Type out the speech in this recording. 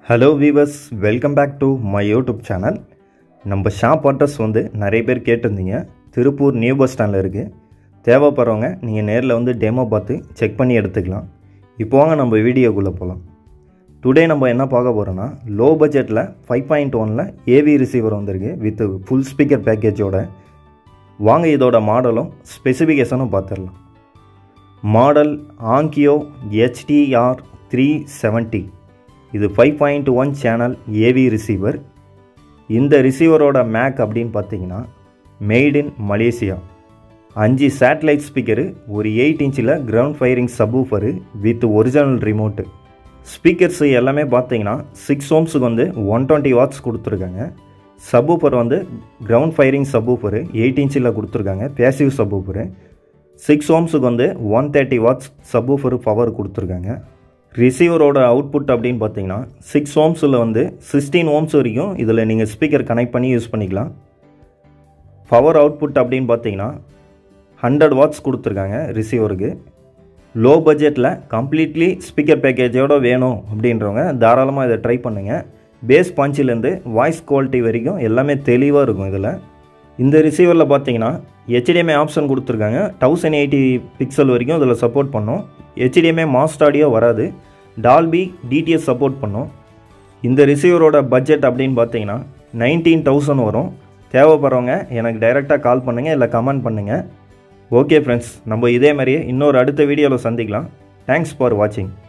hello viewers welcome back to my YouTube channel நம்ம shop address வந்து நிறைய பேர் கேட்டிருந்தீங்க திருப்பூர் நியூ பஸ் ஸ்டாண்டில் இருக்குது தேவைப்படுறவங்க நீங்கள் நேரில் வந்து டெமோ பார்த்து செக் பண்ணி எடுத்துக்கலாம் இப்போ வாங்க நம்ம வீடியோக்குள்ளே போகலாம் டுடே நம்ம என்ன பார்க்க போகிறோன்னா லோ பட்ஜெட்டில் ஃபைவ் பாயிண்ட் ஒனில் ஏவி ரிசீவர் வந்திருக்கு வித் ஃபுல் ஸ்பீக்கர் பேக்கேஜோட வாங்க இதோட மாடலும் ஸ்பெசிஃபிகேஷனும் பார்த்துடலாம் model Onkyo HTR three seventy இது five point one channel AV receiver இந்த ரிசீவரோட மேக் அப்படின்னு பார்த்தீங்கன்னா மேட் இன் மலேசியா அஞ்சு சேட்டலைட் ஸ்பீக்கரு ஒரு எயிட் இன்ச்சில் ground firing subwoofer with original remote speakers எல்லாமே பார்த்தீங்கன்னா சிக்ஸ் ஓம்ஸுக்கு வந்து ஒன் டுவெண்ட்டி வாட்ஸ் கொடுத்துருக்காங்க சப்வூஃபர் வந்து கிரவுண்ட் ஃபயரிங் சப்வூஃபரு எயிட் இன்ச்சில் கொடுத்துருக்காங்க பேசிவ் சப்வூஃபரு சிக்ஸ் ஓம்ஸுக்கு வந்து one thirty watts subwoofer power கொடுத்துருக்காங்க ரிசீவரோட அவுட்புட் அப்படின்னு பார்த்தீங்கன்னா சிக்ஸ் ஓம்ஸில் வந்து சிக்ஸ்டீன் ஓம்ஸ் வரைக்கும் இதில் நீங்கள் ஸ்பீக்கர் கனெக்ட் பண்ணி யூஸ் பண்ணிக்கலாம் பவர் அவுட்புட் அப்படின்னு பார்த்தீங்கன்னா ஹண்ட்ரட் வாட்ஸ் கொடுத்துருக்காங்க ரிசீவருக்கு லோ பட்ஜெட்டில் கம்ப்ளீட்லி ஸ்பீக்கர் பேக்கேஜோட வேணும் அப்படின்றவங்க தாராளமாக இதை ட்ரை பண்ணுங்கள் பேஸ் பஞ்சிலேருந்து வாய்ஸ் குவாலிட்டி வரைக்கும் எல்லாமே தெளிவாக இருக்கும் இதில் இந்த ரிசீவரில் பார்த்தீங்கன்னா ஹெச்டிஎம்ஐ ஆப்ஷன் கொடுத்துருக்காங்க தௌசண்ட் எயிட்டி பிக்சல் வரைக்கும் இதில் சப்போர்ட் பண்ணும் ஹெச்டிஎம்ஐ மாஸ்ட் ஆடியோ வராது டால்பி டிடிஎஸ் சப்போர்ட் பண்ணும் இந்த ரிசீவரோட பட்ஜெட் அப்படின்னு பார்த்தீங்கன்னா நைன்டீன் தௌசண்ட் வரும் தேவைப்படுறவங்க எனக்கு டைரெக்டாக கால் பண்ணுங்கள் இல்லை கமெண்ட் பண்ணுங்கள் ஓகே ஃப்ரெண்ட்ஸ் நம்ம இதே மாதிரியே இன்னொரு அடுத்த வீடியோவில் சந்திக்கலாம் தேங்க்ஸ் ஃபார் வாட்சிங்